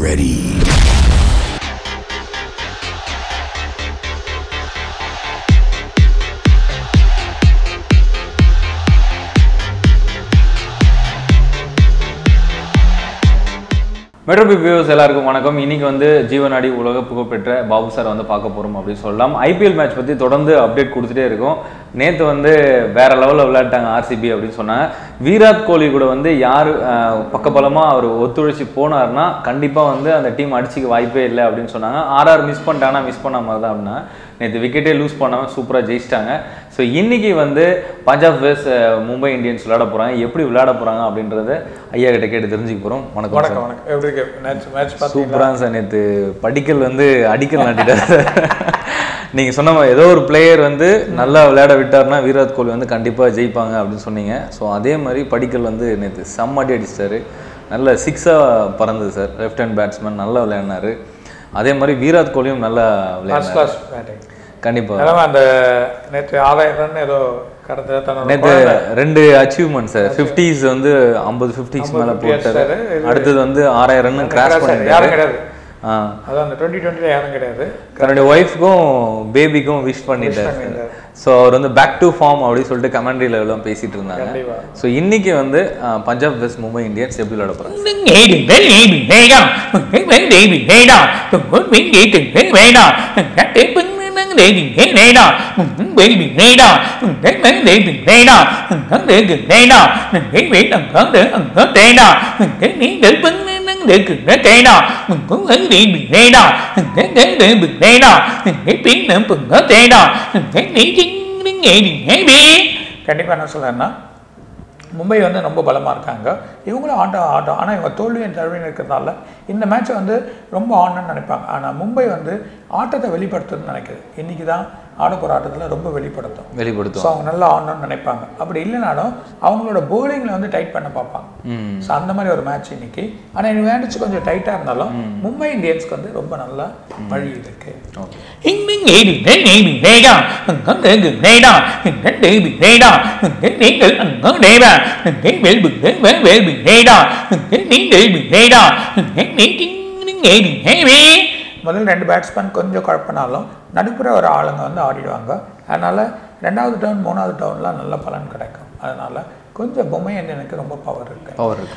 ready. மெட்ரோபி views எல்லாருக்கும் வணக்கம் இன்னைக்கு வந்து ஜீவனாடி உலக புகழ்பெற்ற பாபு சார் வந்து பார்க்க போகிறோம் அப்படின்னு சொல்லலாம் ஐபிஎல் மேட்ச் பற்றி தொடர்ந்து அப்டேட் கொடுத்துட்டே இருக்கோம் நேற்று வந்து வேற லெவலில் விளையாட்டாங்க ஆர்சிபி அப்படின்னு சொன்னாங்க விராட் கோலி கூட வந்து யார் பக்கபலமாக அவர் ஒத்துழைச்சி போனார்னா கண்டிப்பாக வந்து அந்த டீம் அடிச்சிக்க வாய்ப்பே இல்லை அப்படின்னு சொன்னாங்க ஆர்ஆர் மிஸ் பண்ணிட்டாங்கன்னா மிஸ் பண்ண மாதிரி தான் அப்படின்னா நேற்று விக்கெட்டே லூஸ் பண்ணாமல் சூப்பராக ஜெயிச்சிட்டாங்க ஸோ இன்னைக்கு வந்து பஞ்சாப் வேஸ் மும்பை இந்தியன்ஸ் விளையாட போகிறாங்க எப்படி விளையாட போகிறாங்க அப்படின்றத ஐயா கிட்ட கேட்டு தெரிஞ்சுக்க போகிறோம் வணக்கம் சார். வணக்கம் வணக்கம் எப்படி இருக்கு மேட்ச் மேட்ச் பார்த்தீங்களா சூப்பராக சார் நேற்று படிக்கல் வந்து அடிக்கல் நாட்டிட்டார் நீங்கள் சொன்ன மாதிரி ஏதோ ஒரு பிளேயர் வந்து நல்லா விளையாட விட்டார்னா விராட் கோலி வந்து கண்டிப்பாக ஜெயிப்பாங்க அப்படின்னு சொன்னீங்க ஸோ அதே மாதிரி படிக்கல் வந்து நேற்று செம்ம அடி அடிச்சிட்டாரு நல்ல சிக்ஸாக பறந்தது சார் லெஃப்ட் ஹேண்ட் பேட்ஸ்மேன் நல்லா விளையாடினாரு அதே மாதிரி விராட் கோலியும் நல்லா ஃபர்ஸ்ட் விளையாடினாரு கிளாஸ் பேட்டிங் கண்டிப்பாக நிலமை அந்த நேற்று ஆறாயிரம் ரன் ஏதோ கடந்த தன்னோட நேற்று ரெண்டு அச்சீவ்மெண்ட் சார் ஃபிஃப்டிஸ் வந்து ஐம்பது ஃபிஃப்டிஸ் மேலே 50 போட்டாரு அடிச்சாரு. இது- அடுத்தது வந்து ஆறாயிரம் ரன் கிராஸ் யாரும் பண்ணிட்டாரு கிடையாது ஆ அதான் அந்த டுவெண்ட்டி டுவெண்ட்டில யாரும் கிடையாது தன்னுடைய ஒய்ஃப்க்கும் பேபிக்கும் விஷ் பண்ணிட்டார் பண்ணிட்டாரு. ஸோ அவர் வந்து பேக் டு ஃபார்ம் அப்படின்னு சொல்லிட்டு கமெண்ட்ரியில் எல்லாம் பேசிட்டு இருந்தாங்க கண்டிப்பா. ஸோ இன்னைக்கு வந்து அஹ், பஞ்சாப் வெஸ்ட் மும்பை இந்தியன்ஸ் எப்படி விளையாட போறாங்க கண்டிப்பா என்ன சொல்றேன்னா மும்பை வந்து ரொம்ப பலமாக இருக்காங்க இவங்களும் ஆட்டம் ஆட்டம் ஆனால் இவங்க தோல்வியின் தழுவின்னு இருக்கிறதால இந்த மேட்சை வந்து ரொம்ப ஆடணும்னு நினைப்பாங்க ஆனால் மும்பை வந்து ஆட்டத்தை வெளிப்படுத்துன்னு நினைக்குது இன்னைக்கு தான் ஆட போகிற ஆட்டத்தில் ரொம்ப வெளிப்படுத்தும் ஸோ வெளிப்படுத்தும் அவங்க நல்லா ஆடணும்னு நினைப்பாங்க அப்படி இல்லைனாலும் அவங்களோட bowlingல வந்து டைட் பண்ண பார்ப்பாங்க ம் ஸோ அந்த மாதிரி ஒரு மேட்ச் இன்னைக்கு ஆனால் இந்த மேட்ச் கொஞ்சம் டைட்டாக இருந்தாலும் மும்பை இந்தியன்ஸ்க்கு வந்து ரொம்ப நல்லா வழி இருக்கு ஓகே முதல்ல ரெண்டு பேட்ஸ்மேன் கொஞ்சம் குழப்பினாலும் நடுப்புற ஒரு ஆளுங்க வந்து ஆடிடுவாங்க அதனால ரெண்டாவது டவுன் மூணாவது டவுன்லாம் நல்ல பலன் கிடைக்கும் அதனால கொஞ்சம் பொம்மை எனக்கு ரொம்ப பவர் இருக்கு பவர் இருக்கு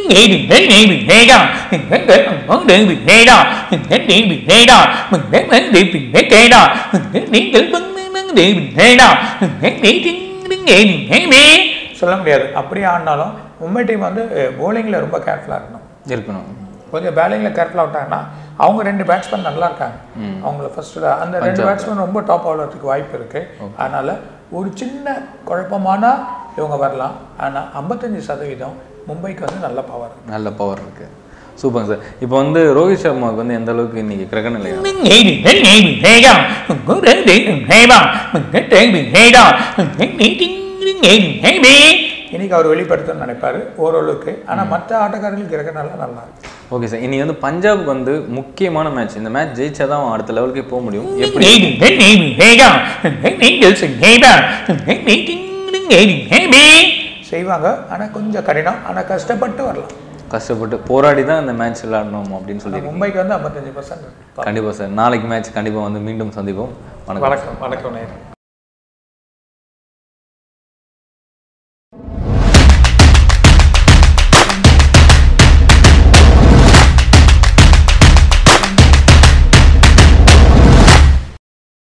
சொல்ல முடியாது அப்படியே ஆடினாலும் மும்பை டீம் வந்து போலிங்கில் ரொம்ப கேர்ஃபுல்லாக இருக்கணும் இருக்கணும் கொஞ்சம் பேட்டிங்கில் கேர்ஃபுல்லாக விட்டாங்கன்னா அவங்க ரெண்டு பேட்ஸ்மேன் நல்லா இருக்காங்க அவங்கள ஃபர்ஸ்ட் அந்த ரெண்டு பேட்ஸ்மேன் ரொம்ப டாப் ஆடுறதுக்கு வாய்ப்பு இருக்கு அதனால ஒரு சின்ன குழப்பமான இவங்க வரலாம் ஆனால் ஐம்பத்தஞ்சு சதவீதம் மும்பைக்கு வந்து நல்ல பவர் நல்ல பவர் இருக்கு சூப்பர் சார் இப்போ வந்து ரோஹித் சர்மாவுக்கு வந்து எந்த அளவுக்கு இன்னைக்கு கிரகண நிலை இன்னைக்கு அவர் வெளிப்படுத்தணும்னு நினைப்பாரு ஓரளவுக்கு ஆனால் மற்ற ஆட்டக்காரர்களுக்கு கிரகணெல்லாம் நல்லா இருக்கு ஓகே சார் இனி வந்து பஞ்சாப் வந்து முக்கியமான மேட்ச் இந்த மேட்ச் ஜெயிச்சா தான் அவன் அடுத்த லெவலுக்கு போக முடியும் எப்படி செய்வாங்க ஆனால் கொஞ்சம் கடினம் ஆனால் கஷ்டப்பட்டு வரலாம் கஷ்டப்பட்டு போராடி தான் இந்த மேட்ச் விளையாடணும் அப்படின்னு சொல்லி மும்பைக்கு வந்து ஐம்பத்தஞ்சு பர்சன்ட் கண்டிப்பாக சார் நாளைக்கு மேட்ச் கண்டிப்பாக வந்து மீண்டும் சந்திப்போம் வணக்கம் வணக்கம் வணக்கம் நேரம்